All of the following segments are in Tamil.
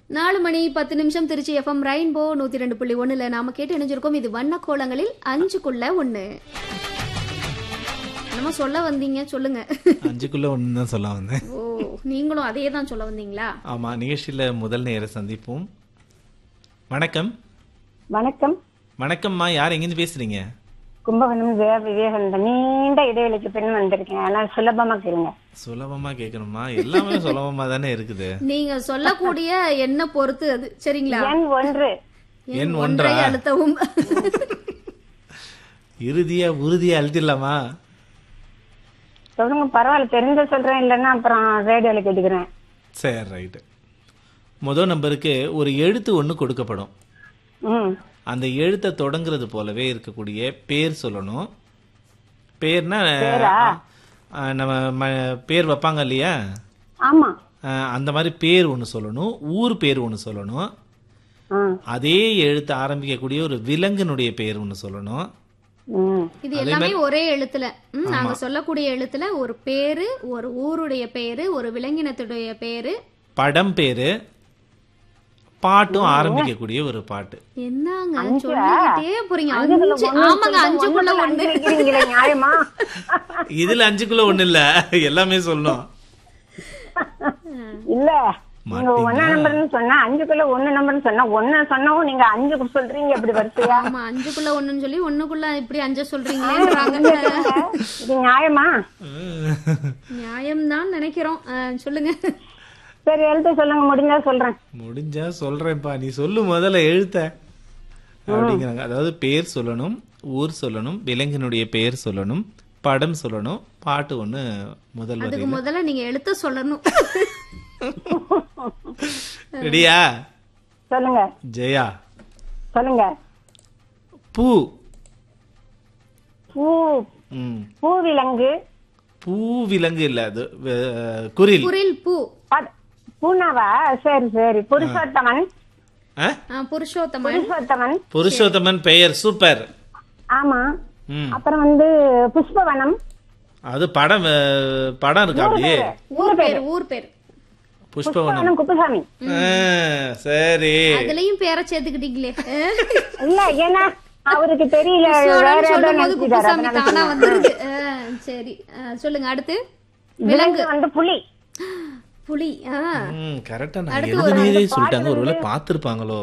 நாலு மணி பத்து நிமிஷம் திருச்சி எஃப்எம் ரெயின்போ நூத்தி ரெண்டு புள்ளி ஒண்ணுல நாம கேட்டு இணைஞ்சிருக்கோம் இது வண்ண கோலங்களில் அஞ்சுக்குள்ள ஒண்ணு என்னமோ சொல்ல வந்தீங்க சொல்லுங்க அஞ்சுக்குள்ள ஒன்று தான் சொல்ல வந்தேன் ஓ நீங்களும் அதே தான் சொல்ல வந்தீங்களா ஆமா நிகழ்ச்சியில முதல் நேர சந்திப்போம் வணக்கம் வணக்கம் வணக்கம்மா யார் எங்கேருந்து பேசுறீங்க கும்பகோணம் ஜெய விவேகானந்தன் நீண்ட இடைவெளிக்கு பின் வந்திருக்கேன் ஆனால் சுலபமா கேளுங்க சுலபமா கேட்கணுமா எல்லாமே சுலபமா தானே இருக்குது நீங்க சொல்லக்கூடிய என்ன பொறுத்து அது சரிங்களா எண் ஒன்று எண் ஒன்றை ஒன்றா அழுத்தவும் இறுதியா உறுதியா அழுத்திடலாமா சொல்லுங்க பரவாயில்ல தெரிஞ்ச சொல்றேன் இல்லைன்னா அப்புறம் ரேடியோல கேட்டுக்கிறேன் சரி ரைட்டு முதல் நம்பருக்கு ஒரு எழுத்து ஒன்று கொடுக்கப்படும் ம் அந்த எழுத்தை தொடங்குறது போலவே இருக்கக்கூடிய பேர் சொல்லணும் பேர்னா ஆ, நம்ம ம- பேர் வைப்பாங்க இல்லையா ஆமா ஆ, அந்த மாதிரி பேர் ஒன்று சொல்லணும் ஊர் பேர் ஒன்று சொல்லணும் ஆ அதே எழுத்து ஆரம்பிக்கக்கூடிய ஒரு விலங்கினுடைய பேர் ஒன்று சொல்லணும் ம் இது எல்லாமே ஒரே எழுத்துல ம், நாங்க சொல்லக்கூடிய எழுத்துல ஒரு பேரு ஒரு ஊருடைய பேரு ஒரு விலங்கினத்துடைய பேரு படம் பேரு பாட்டும் ஆரம்பிக்கக்கூடிய ஒரு பாட்டு என்னங்க சொல்லிக்கிட்டே போறீங்க அஞ்சுக்குள்ள அஞ்சு ஒண்ணு ஆமாங்க சொல்லிட்டு அஞ்சுக்குள்ள ஒண்ணுக்குள்ள ஒண்ணு அஞ்சு வைக்கிறீங்களே, நியாயமா இதுல அஞ்சுக்குள்ள ஒண்ணு இல்ல எல்லாமே சொல்லணும் இல்ல நீங்க ஒன்னா நம்பர்னு சொன்னா அஞ்சுக்குள்ள ஒண்ணு நம்பர்னு சொன்னா ஒன்னு சொன்னவும் நீங்க அஞ்சு சொல்றீங்க எப்படி வரிசையா ஆமா அஞ்சுக்குள்ள ஒண்ணுன்னு சொல்லி ஒண்ணுக்குள்ள இப்படி அஞ்ச சொல்றீங்களேன்றாங்க இது நியாயமா நியாயம்தான் நினைக்கிறோம் ஆ, சொல்லுங்க சரி எழுத்து சொல்லுங்க முடிஞ்சா சொல்றேன் முடிஞ்சா சொல்றேன்ப்பா நீ சொல்லு முதல்ல எழுத்த அப்படிங்கிறாங்க அதாவது பேர் சொல்லணும் ஊர் சொல்லணும் விலங்கினுடைய பெயர் சொல்லணும் படம் சொல்லணும் பாட்டு ஒண்ணு முதல் வரி அதுக்கு முதல்ல நீங்க எழுத்த சொல்லணும் ரெடியா சொல்லுங்க ஜெயா சொல்லுங்க பூ பூ ம் பூவிலங்கு பூ விலங்கு இல்ல அது வே- குரில் குரில் பூ ப- பூனாவா சரி சரி புருஷோத்தமன் ஆ? ஆ, புருஷோத்தமன் புருஷோத்தமன் புருஷோத்தமன் பெயர் சூப்பர் ஆமா ம் அப்புறம் வந்து புஷ்பவனம் அது படம் அஹ், படம் இருக்கா அப்படியே ஊர் பேர் ஊர் பேர் புஷ்பவனம் புஷ்பவனம் குப்புசாமி ஆ, சரி அதுலயும் பேரை சேர்த்துக்கிட்டீங்களே இல்ல ஏன்னா அவருக்கு தெரியல வேற ஏதோ சொல்லும் போது நினைச்சிட்டாரு குப்புசாமி அதனால தானா சொன்னேன். வந்துருது ஆ, சரி ஆ, சொல்லுங்க அடுத்து விலங்கு வந்து புலி புலி ஆ ம் கரெக்டா நான் எழுதுனதே சொல்லிட்டாங்க ஒருவேளை பார்த்திருப்பாங்களோ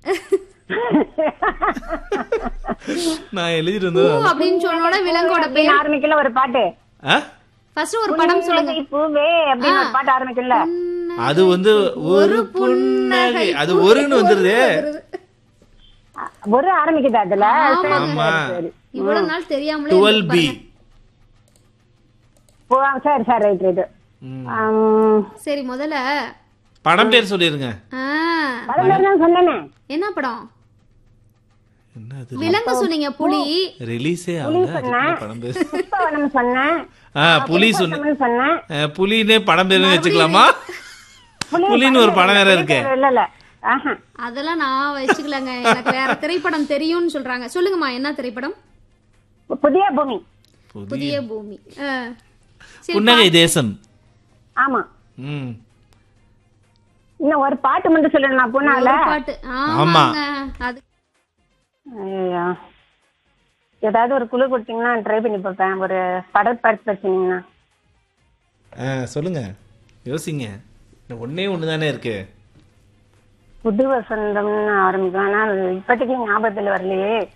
நான் எழுதிட்டு பூ இருந்தது அப்படின்னு சொன்னோட விலங்கோட அப்படின்னு பேர் ஆரம்பிக்கல ஒரு பாட்டு ஆ? ஃபர்ஸ்ட் ஒரு படம் சொல்லுங்க புன்னகை பூவே அப்படின்னு ஒரு பாட்டு ஆரம்பிக்கல அது வந்து ஒரு புன்னகை அது ஒருன்னு வந்துருது ஒரு ஆரம்பிக்குது அதுல சரி, ஆமா சரி இவ்வளவு நாள் தெரியாமலே டுவெல் பி ஓ, சரி சரி ரைட் ரைட் சரி முதல்ல படம் பேர் சொல்லிருங்க ஆ, படம் தான் சொன்னேனே என்ன படம் என்ன அது விலங்கு சொன்னீங்க புலி ரிலீஸே ஆகல அதுக்குள்ள படம் பேர் புஷ்பவனம் சொன்னேன் ஆ புலி சொன்ன புஷ்பவனம் சொன்னேன் அஹ், புலினே படம் பேர்னு வச்சுக்கலாமா புலி புலின்னு ஒரு படம் வேற இருக்கு இல்ல இல்ல ஆஹா அதெல்லாம் நான் வச்சுக்கலங்க எனக்கு வேற திரைப்படம் தெரியும்னு சொல்றாங்க சொல்லுங்கம்மா என்ன திரைப்படம் புதிய பூமி புதிய பூமி ஆ. சரி, புன்னகை தேசம் ஆமா ம் இன்னும் ஒரு பாட்டு மட்டும் சொல்லணுமா பூனால ஒரு பாட்டு ஆமாங்க அது ஐயோ ஏதாவது ஒரு குழு கொடுத்தீங்கன்னா ட்ரை பண்ணி பார்ப்பேன் ஒரு படப்பாட்டு வச்சீங்கன்னா ஆ, சொல்லுங்க யோசிங்க இன்னும் ஒண்ணே ஒன்று தானே இருக்கு புது வசந்தம்னு ஆரம்பிக்கும் ஆனால் இப்போதைக்கு ஞாபகத்தில் வரலையே